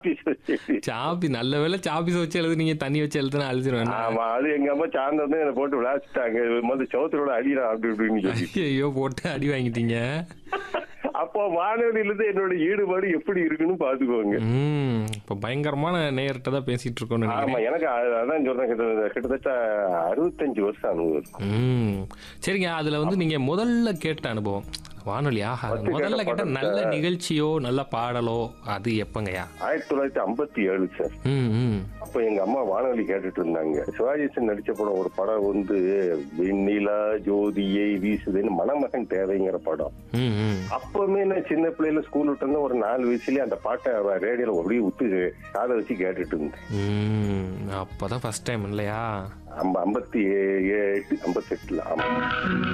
சாப்பி நல்ல வேளை சாப்பீஸ் வச்சு எழுதுனீங்க தண்ணி வச்சு எழுதுனா அழுதுருவேன் ஆமா அது எங்க அம்மா சாயந்தரம் என்னை போட்டு விளையாச்சுட்டாங்க முதல்ல சோத்தரோட அடிடா அப்படி இப்படின்னு சொல்லி ஐயோ போட்டு அடி வாங்கிட்டீங்க அப்போ வானொலியில இருந்து என்னோட ஈடுபாடு எப்படி இருக்குன்னு பாத்துக்கோங்க ம் இப்போ பயங்கரமான நேயர்கிட்ட தான் பேசிட்டு இருக்கோம்னு ஆமா நினைக்கிறேன் எனக்கு அ- அதான் சொல்றேன் கிட்ட- கிட்டத்தட்ட அறுபத்தஞ்சு வருஷம் அனுபவம் இருக்கு ம் சரிங்க அதுல வந்து நீங்க முதல்ல கேட்ட அனுபவம் வானொலி ஆஹா first முதல்ல கேட்ட கேட்ட பாட்டு நல்ல நிகழ்ச்சியோ நல்ல பாடலோ அது எப்பங்கய்யா ஆயிரத்தி தொள்ளாயிரத்தி ஐம்பத்தி ஏழு சார் ம் ம் அப்ப எங்க அம்மா வானொலி கேட்டுட்டு இருந்தாங்க சிவாஜி சார் நடிச்ச படம் ஒரு படம் வந்து வெண்ணிலா ஜோதியை வீசுதுன்னு மணமகன் தேவைங்கிற படம் ம் ம் அப்பவுமே நான் சின்ன பிள்ளையில ஸ்கூல் விட்டு வந்து ஒரு நாலு வயசுலயே அந்த பாட்டை ரேடியோல அப்படியே விட்டு காதை வச்சு கேட்டுட்டு இருந்தேன் ம் அப்பதான் ஃபர்ஸ்ட் டைம் இல்லையா ஐம்ப- ஐம்பத்தி ஏ- எட்டு ஐம்பத்தி எட்டுல ஆமா